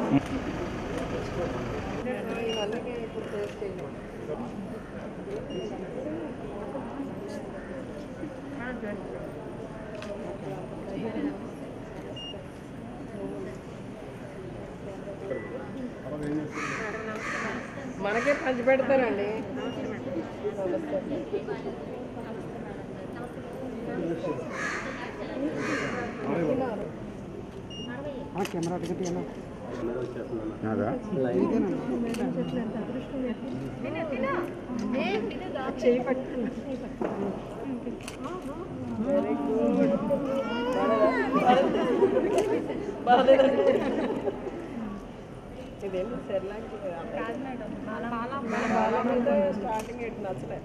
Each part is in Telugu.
మనకే పంచి పెడతారండి కెమెరా టికెట్ అదా చేయి పట్టుకున్నా వెరీ గుడ్ ఇదేంటి సెర్లాక్ బాలా మీద స్టార్టింగ్ ఎటు నచ్చలే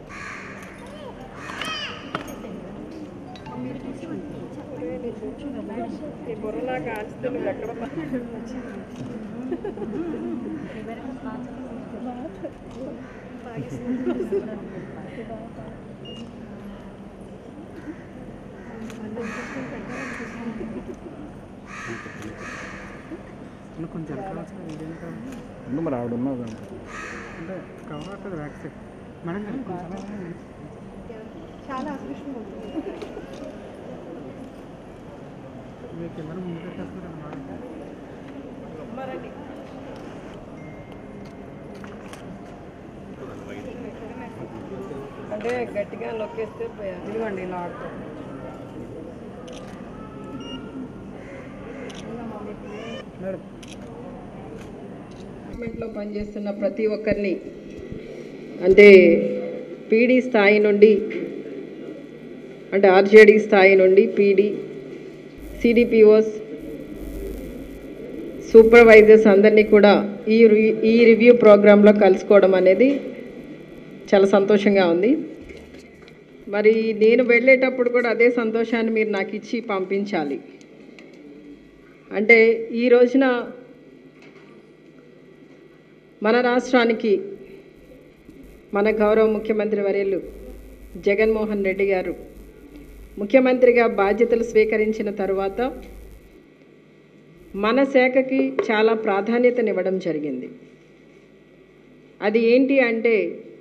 ఈ బుర్ర నాకు ఆచితే నువ్వు ఎక్కడ కొంచెం వెనకాల ఇదేం కావాలి ముందు మరి ఆవిడ ఉన్నావు కదా అంటే కవర్ అవుతుంది బ్యాక్ సైడ్ మేడం గారు కొంచెం చాలా అదృష్టం మీరు కింద ముందు పెట్టేస్తున్నారు అన్నమాట మరండి అంటే గట్టిగా నొక్కేస్తే పోయా ఇదిగోండి ఇలా ఆడుతుంది మేడం డిపార్ట్మెంట్లో పనిచేస్తున్న ప్రతి ఒక్కరిని అంటే పీడీ స్థాయి నుండి అంటే ఆర్జేడీ స్థాయి నుండి పీడీ సిడిపిఓస్ సూపర్వైజర్స్ అందరినీ కూడా ఈ రి- ఈ రివ్యూ ప్రోగ్రాంలో కలుసుకోవడం అనేది చాలా సంతోషంగా ఉంది మరి నేను వెళ్ళేటప్పుడు కూడా అదే సంతోషాన్ని మీరు నాకు ఇచ్చి పంపించాలి అంటే ఈ రోజున మన రాష్ట్రానికి మన గౌరవ ముఖ్యమంత్రి వర్యులు జగన్మోహన్ రెడ్డి గారు ముఖ్యమంత్రిగా బాధ్యతలు స్వీకరించిన తరువాత మన శాఖకి చాలా ప్రాధాన్యతనివ్వడం జరిగింది అది ఏంటి అంటే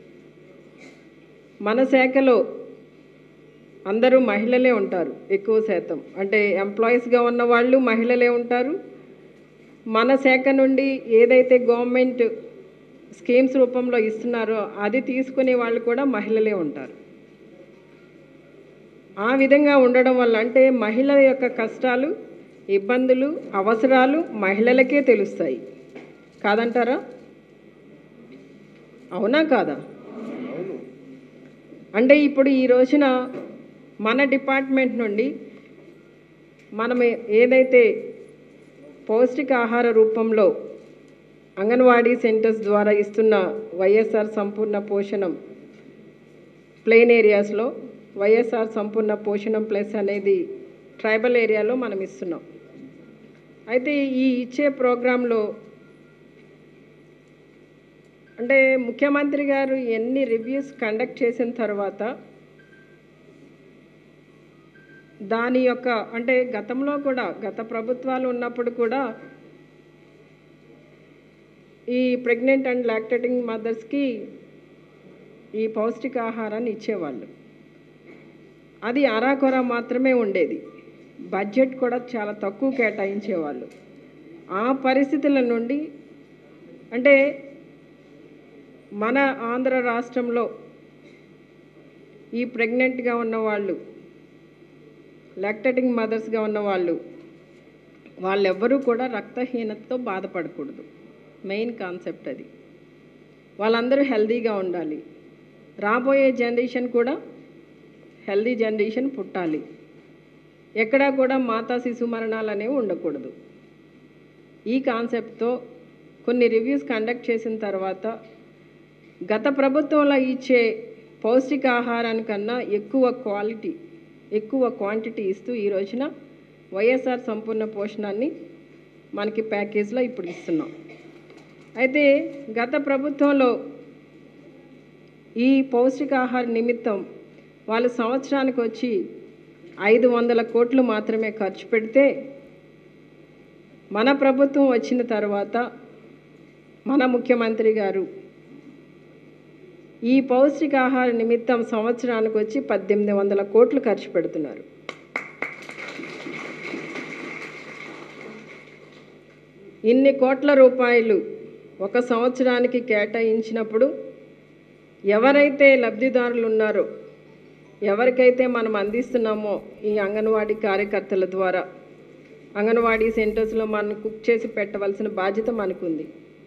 మన శాఖలో అందరూ మహిళలే ఉంటారు ఎక్కువ శాతం అంటే ఎంప్లాయీస్గా ఉన్న వాళ్ళు మహిళలే ఉంటారు మన శాఖ నుండి ఏదైతే గవర్నమెంట్ స్కీమ్స్ రూపంలో ఇస్తున్నారో అది తీసుకునే వాళ్ళు కూడా మహిళలే ఉంటారు ఆ విధంగా ఉండడం వల్ల అంటే మహిళల యొక్క కష్టాలు ఇబ్బందులు అవసరాలు మహిళలకే తెలుస్తాయి కాదంటారా అవునా కాదా అంటే ఇప్పుడు ఈ రోజున మన డిపార్ట్మెంట్ నుండి మనం ఏదైతే పౌష్టికాహార రూపంలో అంగన్వాడీ సెంటర్స్ ద్వారా ఇస్తున్న వైఎస్ఆర్ సంపూర్ణ పోషణం ప్లెయిన్ ఏరియాస్లో వైఎస్ఆర్ సంపూర్ణ పోషణం ప్లస్ అనేది ట్రైబల్ ఏరియాలో మనం ఇస్తున్నాం అయితే ఈ ఇచ్చే ప్రోగ్రాంలో అంటే ముఖ్యమంత్రి గారు ఎన్ని రివ్యూస్ కండక్ట్ చేసిన తర్వాత దాని యొక్క అంటే గతంలో కూడా గత ప్రభుత్వాలు ఉన్నప్పుడు కూడా ఈ ప్రెగ్నెంట్ అండ్ లాక్టేటింగ్ మదర్స్కి ఈ పౌష్టికాహారాన్ని ఇచ్చేవాళ్ళు అది అరాకొర మాత్రమే ఉండేది బడ్జెట్ కూడా చాలా తక్కువ కేటాయించేవాళ్ళు ఆ పరిస్థితుల నుండి అంటే మన ఆంధ్ర రాష్ట్రంలో ఈ ప్రెగ్నెంట్గా ఉన్న వాళ్ళు లాక్టేటింగ్ మదర్స్గా ఉన్న వాళ్ళు వాళ్ళెవ్వరూ కూడా రక్తహీనతతో బాధపడకూడదు మెయిన్ కాన్సెప్ట్ అది వాళ్ళందరూ హెల్తీగా ఉండాలి రాబోయే జనరేషన్ కూడా హెల్దీ జనరేషన్ పుట్టాలి ఎక్కడా కూడా మాతా శిశు మరణాలు అనేవి ఉండకూడదు ఈ కాన్సెప్ట్తో కొన్ని రివ్యూస్ కండక్ట్ చేసిన తర్వాత గత ప్రభుత్వంలో ఇచ్చే పౌష్టికాహారానికన్నా ఎక్కువ క్వాలిటీ ఎక్కువ క్వాంటిటీ ఇస్తూ ఈ రోజున వైఎస్ఆర్ సంపూర్ణ పోషణాన్ని మనకి ప్యాకేజ్లో ఇప్పుడు ఇస్తున్నాం అయితే గత ప్రభుత్వంలో ఈ పౌష్టికాహార నిమిత్తం వాళ్ళు సంవత్సరానికి వచ్చి ఐదు వందల కోట్లు మాత్రమే ఖర్చు పెడితే మన ప్రభుత్వం వచ్చిన తర్వాత మన ముఖ్యమంత్రి గారు ఈ పౌష్టికాహార నిమిత్తం సంవత్సరానికి వచ్చి పద్దెనిమిది వందల కోట్లు ఖర్చు పెడుతున్నారు ఇన్ని కోట్ల రూపాయలు ఒక సంవత్సరానికి కేటాయించినప్పుడు ఎవరైతే లబ్ధిదారులు ఉన్నారో ఎవరికైతే మనం అందిస్తున్నామో ఈ అంగన్వాడీ కార్యకర్తల ద్వారా అంగన్వాడీ సెంటర్స్లో మనం కుక్ చేసి పెట్టవలసిన బాధ్యత మనకుంది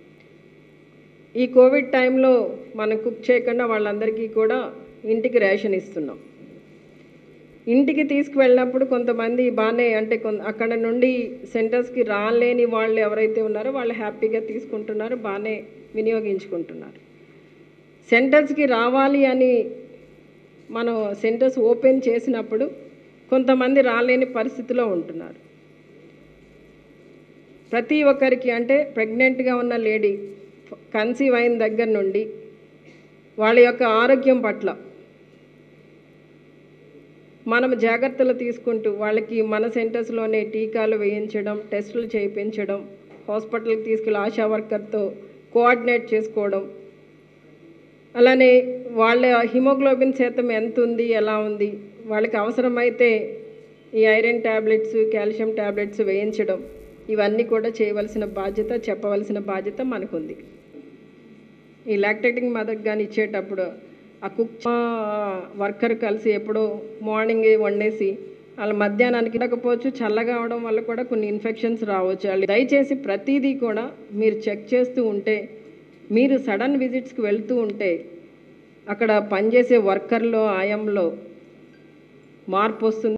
ఈ కోవిడ్ టైంలో మనం కుక్ చేయకుండా వాళ్ళందరికీ కూడా ఇంటికి రేషన్ ఇస్తున్నాం ఇంటికి తీసుకువెళ్ళినప్పుడు కొంతమంది బాగానే అంటే కొన్ అక్కడ నుండి సెంటర్స్కి రాలేని వాళ్ళు ఎవరైతే ఉన్నారో వాళ్ళు హ్యాపీగా తీసుకుంటున్నారు బాగానే వినియోగించుకుంటున్నారు సెంటర్స్కి రావాలి అని మనం సెంటర్స్ ఓపెన్ చేసినప్పుడు కొంతమంది రాలేని పరిస్థితిలో ఉంటున్నారు ప్రతి ఒక్కరికి అంటే ప్రెగ్నెంట్గా ఉన్న లేడీ కన్సీవ్ అయిన దగ్గర నుండి వాళ్ళ యొక్క ఆరోగ్యం పట్ల మనం జాగ్రత్తలు తీసుకుంటూ వాళ్ళకి మన సెంటర్స్లోనే టీకాలు వేయించడం టెస్టులు చేయించడం హాస్పిటల్కి తీసుకెళ్ళి ఆశా వర్కర్తో కోఆర్డినేట్ చేసుకోవడం అలానే వాళ్ళ హిమోగ్లోబిన్ శాతం ఎంత ఉంది ఎలా ఉంది వాళ్ళకి అవసరమైతే ఈ ఐరన్ ట్యాబ్లెట్స్ కాల్షియం ట్యాబ్లెట్స్ వేయించడం ఇవన్నీ కూడా చేయవలసిన బాధ్యత చెప్పవలసిన బాధ్యత మనకుంది ఈ లాక్టేటింగ్ మదర్ కానీ ఇచ్చేటప్పుడు ఆ కుక్ వర్కర్ కలిసి ఎప్పుడో మార్నింగ్ వండేసి వాళ్ళ మధ్యాహ్నానికి రాకపోవచ్చు చల్లగా అవడం వల్ల కూడా కొన్ని ఇన్ఫెక్షన్స్ రావచ్చు వాళ్ళు దయచేసి ప్రతిదీ కూడా మీరు చెక్ చేస్తూ ఉంటే మీరు సడన్ విజిట్స్కి వెళ్తూ ఉంటే అక్కడ పనిచేసే వర్కర్లో ఆయంలో మార్పు వస్తుంది